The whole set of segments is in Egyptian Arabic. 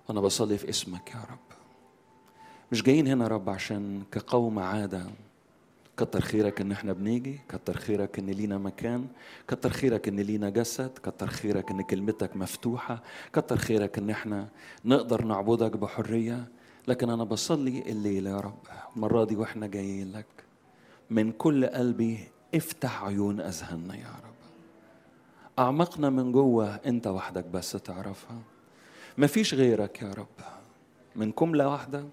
أنا بصلي في اسمك يا رب مش جايين هنا يا رب عشان كقوم عادة كتر خيرك ان احنا بنيجي كتر خيرك ان لينا مكان كتر خيرك ان لينا جسد كتر خيرك ان كلمتك مفتوحة كتر خيرك ان احنا نقدر نعبدك بحرية لكن انا بصلي الليلة يا رب المرة دي واحنا جايين لك من كل قلبي افتح عيون اذهاننا يا رب اعمقنا من جوه انت وحدك بس تعرفها مفيش غيرك يا رب من كملة واحدة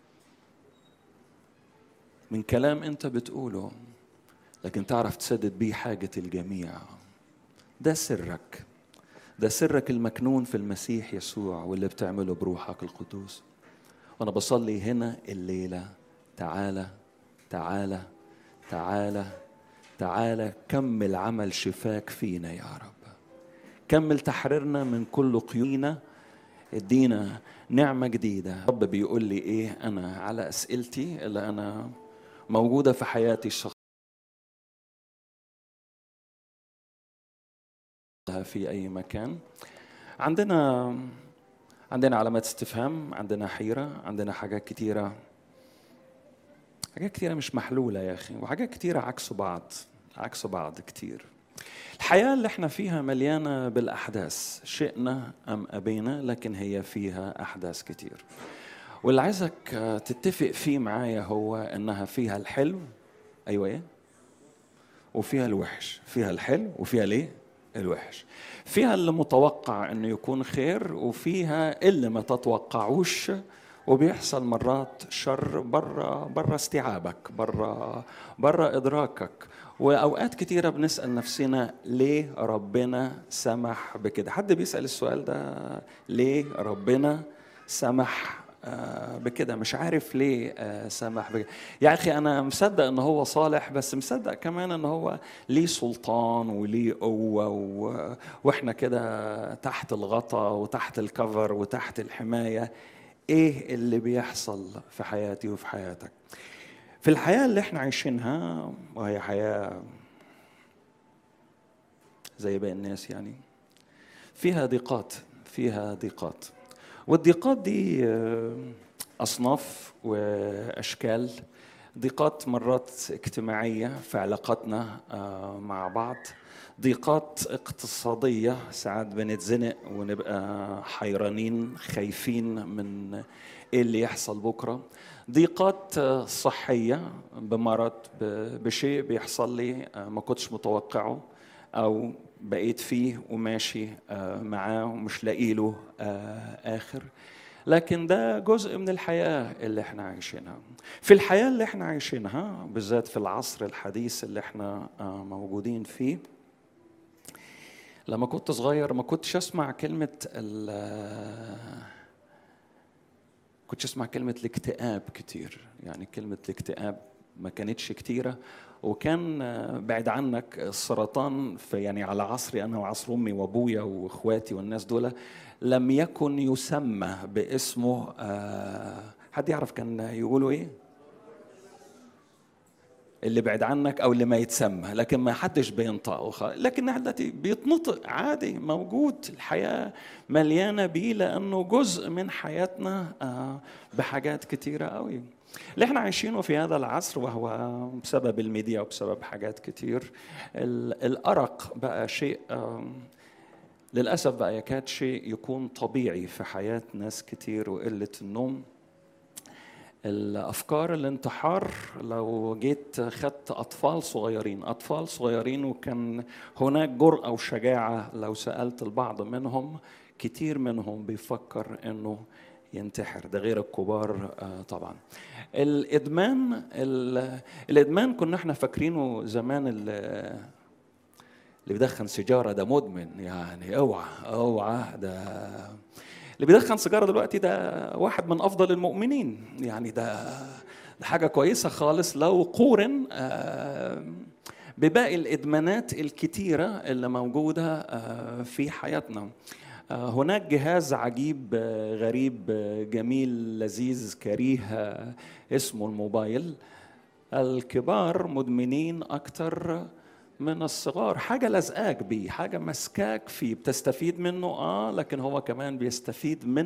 من كلام انت بتقوله لكن تعرف تسدد بيه حاجة الجميع ده سرك ده سرك المكنون في المسيح يسوع واللي بتعمله بروحك القدوس وانا بصلي هنا الليلة تعالى تعالى تعالى تعالى كمل عمل شفاك فينا يا رب كمل تحريرنا من كل قيودنا ادينا نعمة جديدة رب بيقول لي ايه انا على اسئلتي اللي انا موجودة في حياتي الشخصية في أي مكان عندنا عندنا علامات استفهام عندنا حيرة عندنا حاجات كتيرة حاجات كتيرة مش محلولة يا أخي وحاجات كتيرة عكس بعض عكس بعض كتير الحياة اللي احنا فيها مليانة بالأحداث شئنا أم أبينا لكن هي فيها أحداث كتير واللي عايزك تتفق فيه معايا هو انها فيها الحلو ايوه ايه وفيها الوحش فيها الحلو وفيها ليه الوحش فيها اللي متوقع انه يكون خير وفيها اللي ما تتوقعوش وبيحصل مرات شر برا برا استيعابك برا برا ادراكك واوقات كتيره بنسال نفسنا ليه ربنا سمح بكده حد بيسال السؤال ده ليه ربنا سمح بكده مش عارف ليه سمح بكده يا اخي انا مصدق ان هو صالح بس مصدق كمان ان هو ليه سلطان وليه قوه و... واحنا كده تحت الغطا وتحت الكفر وتحت الحمايه ايه اللي بيحصل في حياتي وفي حياتك في الحياه اللي احنا عايشينها وهي حياه زي باقي الناس يعني فيها ضيقات فيها ضيقات والضيقات دي أصناف وأشكال ضيقات مرات اجتماعية في علاقاتنا مع بعض ضيقات اقتصادية ساعات بنتزنق ونبقى حيرانين خايفين من ايه اللي يحصل بكرة ضيقات صحية بمرض بشيء بيحصل لي ما كنتش متوقعه أو بقيت فيه وماشي معاه ومش لاقي له آخر لكن ده جزء من الحياة اللي احنا عايشينها في الحياة اللي احنا عايشينها بالذات في العصر الحديث اللي احنا موجودين فيه لما كنت صغير ما كنتش اسمع كلمة كنتش اسمع كلمة الاكتئاب كتير يعني كلمة الاكتئاب ما كانتش كتيرة وكان بعد عنك السرطان في يعني على عصري انا وعصر امي وابويا واخواتي والناس دول لم يكن يسمى باسمه حد يعرف كان يقولوا ايه؟ اللي بعد عنك او اللي ما يتسمى لكن ما حدش بينطقه لكن دلوقتي بيتنطق عادي موجود الحياه مليانه بيه لانه جزء من حياتنا بحاجات كتيره قوي اللي احنا عايشينه في هذا العصر وهو بسبب الميديا وبسبب حاجات كتير الارق بقى شيء للاسف بقى يكاد شيء يكون طبيعي في حياه ناس كتير وقله النوم الافكار الانتحار لو جيت خدت اطفال صغيرين اطفال صغيرين وكان هناك جرأه وشجاعه لو سالت البعض منهم كتير منهم بيفكر انه ينتحر ده غير الكبار طبعا الادمان الادمان كنا احنا فاكرينه زمان اللي بيدخن سيجاره ده مدمن يعني اوعى اوعى ده اللي بيدخن سيجاره دلوقتي ده واحد من افضل المؤمنين يعني ده ده حاجه كويسه خالص لو قورن بباقي الادمانات الكتيره اللي موجوده في حياتنا هناك جهاز عجيب غريب جميل لذيذ كريه اسمه الموبايل الكبار مدمنين اكتر من الصغار حاجة لزقاك بيه حاجة مسكاك فيه بتستفيد منه اه لكن هو كمان بيستفيد من